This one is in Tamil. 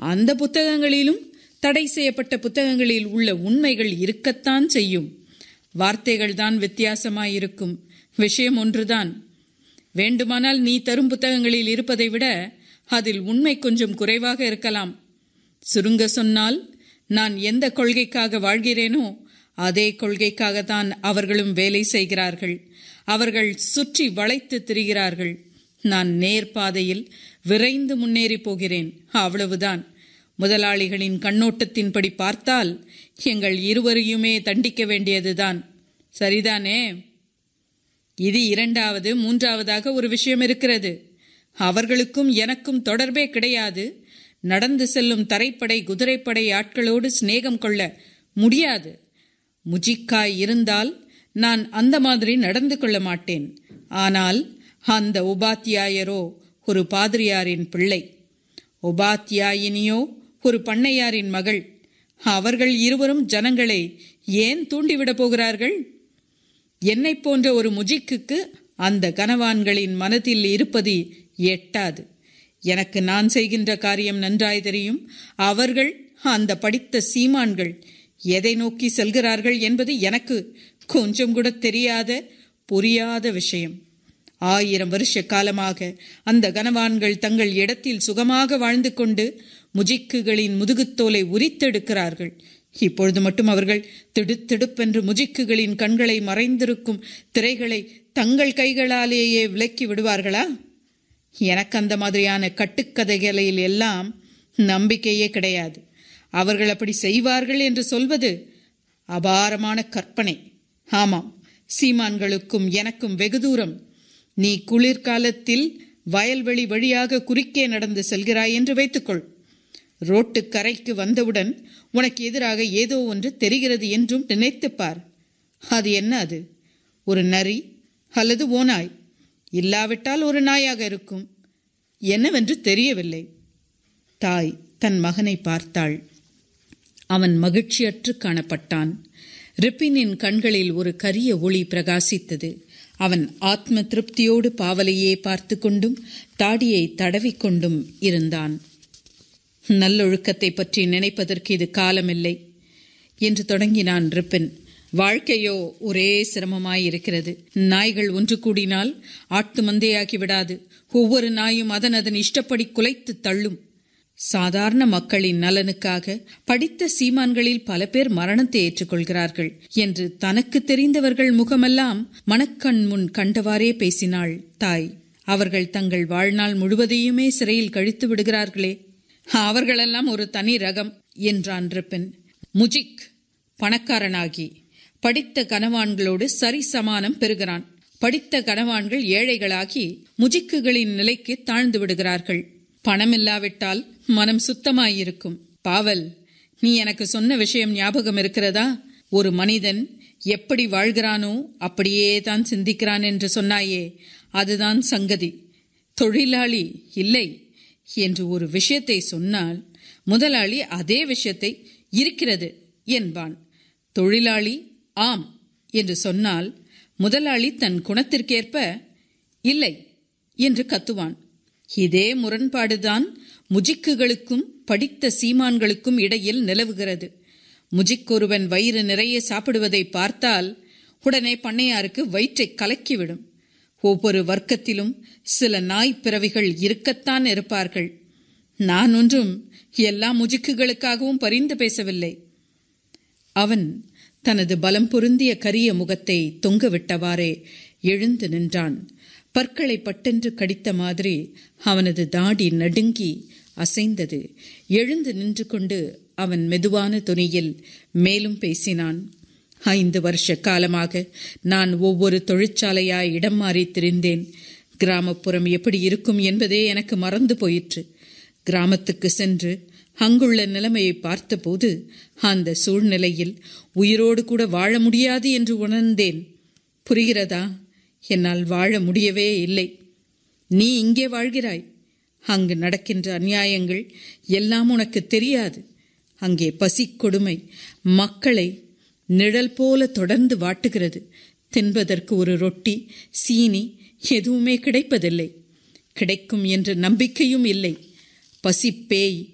அந்த புத்தகங்களிலும் தடை செய்யப்பட்ட புத்தகங்களில் உள்ள உண்மைகள் இருக்கத்தான் செய்யும் வார்த்தைகள் தான் வித்தியாசமாயிருக்கும் விஷயம் ஒன்றுதான் வேண்டுமானால் நீ தரும் புத்தகங்களில் இருப்பதை விட அதில் உண்மை கொஞ்சம் குறைவாக இருக்கலாம் சுருங்க சொன்னால் நான் எந்த கொள்கைக்காக வாழ்கிறேனோ அதே கொள்கைக்காகத்தான் அவர்களும் வேலை செய்கிறார்கள் அவர்கள் சுற்றி வளைத்து திரிகிறார்கள் நான் நேர்பாதையில் விரைந்து முன்னேறி போகிறேன் அவ்வளவுதான் முதலாளிகளின் கண்ணோட்டத்தின்படி பார்த்தால் எங்கள் இருவரையுமே தண்டிக்க வேண்டியதுதான் சரிதானே இது இரண்டாவது மூன்றாவதாக ஒரு விஷயம் இருக்கிறது அவர்களுக்கும் எனக்கும் தொடர்பே கிடையாது நடந்து செல்லும் தரைப்படை குதிரைப்படை ஆட்களோடு சிநேகம் கொள்ள முடியாது முஜிக்காய் இருந்தால் நான் அந்த மாதிரி நடந்து கொள்ள மாட்டேன் ஆனால் அந்த உபாத்தியாயரோ ஒரு பாதிரியாரின் பிள்ளை உபாத்தியாயினியோ ஒரு பண்ணையாரின் மகள் அவர்கள் இருவரும் ஜனங்களை ஏன் தூண்டிவிடப் போகிறார்கள் என்னைப் போன்ற ஒரு முஜிக்குக்கு அந்த கனவான்களின் மனதில் இருப்பது எட்டாது எனக்கு நான் செய்கின்ற காரியம் நன்றாய் தெரியும் அவர்கள் அந்த படித்த சீமான்கள் எதை நோக்கி செல்கிறார்கள் என்பது எனக்கு கொஞ்சம் கூட தெரியாத புரியாத விஷயம் ஆயிரம் வருஷ காலமாக அந்த கனவான்கள் தங்கள் இடத்தில் சுகமாக வாழ்ந்து கொண்டு முஜிக்குகளின் முதுகுத்தோலை உரித்தெடுக்கிறார்கள் இப்பொழுது மட்டும் அவர்கள் திடுத்திடுப்பென்று முஜிக்குகளின் கண்களை மறைந்திருக்கும் திரைகளை தங்கள் கைகளாலேயே விலக்கி விடுவார்களா எனக்கு அந்த மாதிரியான கட்டுக்கதைகளில் எல்லாம் நம்பிக்கையே கிடையாது அவர்கள் அப்படி செய்வார்கள் என்று சொல்வது அபாரமான கற்பனை ஆமாம் சீமான்களுக்கும் எனக்கும் வெகு தூரம் நீ குளிர்காலத்தில் வயல்வெளி வழியாக குறுக்கே நடந்து செல்கிறாய் என்று வைத்துக்கொள் ரோட்டு கரைக்கு வந்தவுடன் உனக்கு எதிராக ஏதோ ஒன்று தெரிகிறது என்றும் நினைத்துப்பார் அது என்ன அது ஒரு நரி அல்லது ஓநாய் இல்லாவிட்டால் ஒரு நாயாக இருக்கும் என்னவென்று தெரியவில்லை தாய் தன் மகனை பார்த்தாள் அவன் மகிழ்ச்சியற்று காணப்பட்டான் ரிப்பினின் கண்களில் ஒரு கரிய ஒளி பிரகாசித்தது அவன் ஆத்ம திருப்தியோடு பாவலையே பார்த்து கொண்டும் தாடியை தடவிக்கொண்டும் இருந்தான் நல்லொழுக்கத்தை பற்றி நினைப்பதற்கு இது காலமில்லை என்று தொடங்கினான் ரிப்பின் வாழ்க்கையோ ஒரே சிரமமாயிருக்கிறது நாய்கள் ஒன்று கூடினால் ஆட்டு மந்தையாக்கி விடாது ஒவ்வொரு நாயும் அதன் அதன் இஷ்டப்படி குலைத்து தள்ளும் சாதாரண மக்களின் நலனுக்காக படித்த சீமான்களில் பல பேர் மரணத்தை ஏற்றுக்கொள்கிறார்கள் என்று தனக்கு தெரிந்தவர்கள் முகமெல்லாம் மனக்கண் முன் கண்டவாறே பேசினாள் தாய் அவர்கள் தங்கள் வாழ்நாள் முழுவதையுமே சிறையில் கழித்து விடுகிறார்களே அவர்களெல்லாம் ஒரு தனி ரகம் என்றான் ரிப்பன் முஜிக் பணக்காரனாகி படித்த கனவான்களோடு சரிசமானம் பெறுகிறான் படித்த கனவான்கள் ஏழைகளாகி முஜிக்குகளின் நிலைக்கு தாழ்ந்து விடுகிறார்கள் பணமில்லாவிட்டால் மனம் சுத்தமாயிருக்கும் பாவல் நீ எனக்கு சொன்ன விஷயம் ஞாபகம் இருக்கிறதா ஒரு மனிதன் எப்படி வாழ்கிறானோ அப்படியே தான் சிந்திக்கிறான் என்று சொன்னாயே அதுதான் சங்கதி தொழிலாளி இல்லை என்று ஒரு விஷயத்தை சொன்னால் முதலாளி அதே விஷயத்தை இருக்கிறது என்பான் தொழிலாளி ஆம் என்று சொன்னால் முதலாளி தன் குணத்திற்கேற்ப இல்லை என்று கத்துவான் இதே முரண்பாடுதான் முஜிக்குகளுக்கும் படித்த சீமான்களுக்கும் இடையில் நிலவுகிறது முஜிக் ஒருவன் வயிறு நிறைய சாப்பிடுவதை பார்த்தால் உடனே பண்ணையாருக்கு வயிற்றை கலக்கிவிடும் ஒவ்வொரு வர்க்கத்திலும் சில நாய் பிறவிகள் இருக்கத்தான் இருப்பார்கள் நான் ஒன்றும் எல்லா முஜிக்குகளுக்காகவும் பரிந்து பேசவில்லை அவன் தனது பலம் பொருந்திய கரிய முகத்தை தொங்கவிட்டவாறே எழுந்து நின்றான் பற்களை பட்டென்று கடித்த மாதிரி அவனது தாடி நடுங்கி அசைந்தது எழுந்து நின்று கொண்டு அவன் மெதுவான துணியில் மேலும் பேசினான் ஐந்து வருஷ காலமாக நான் ஒவ்வொரு தொழிற்சாலையாய் இடம் மாறி திரிந்தேன் கிராமப்புறம் எப்படி இருக்கும் என்பதே எனக்கு மறந்து போயிற்று கிராமத்துக்கு சென்று அங்குள்ள நிலைமையை பார்த்தபோது அந்த சூழ்நிலையில் உயிரோடு கூட வாழ முடியாது என்று உணர்ந்தேன் புரிகிறதா என்னால் வாழ முடியவே இல்லை நீ இங்கே வாழ்கிறாய் அங்கு நடக்கின்ற அநியாயங்கள் எல்லாம் உனக்கு தெரியாது அங்கே பசி கொடுமை மக்களை நிழல் போல தொடர்ந்து வாட்டுகிறது தின்பதற்கு ஒரு ரொட்டி சீனி எதுவுமே கிடைப்பதில்லை கிடைக்கும் என்ற நம்பிக்கையும் இல்லை பசி பேய்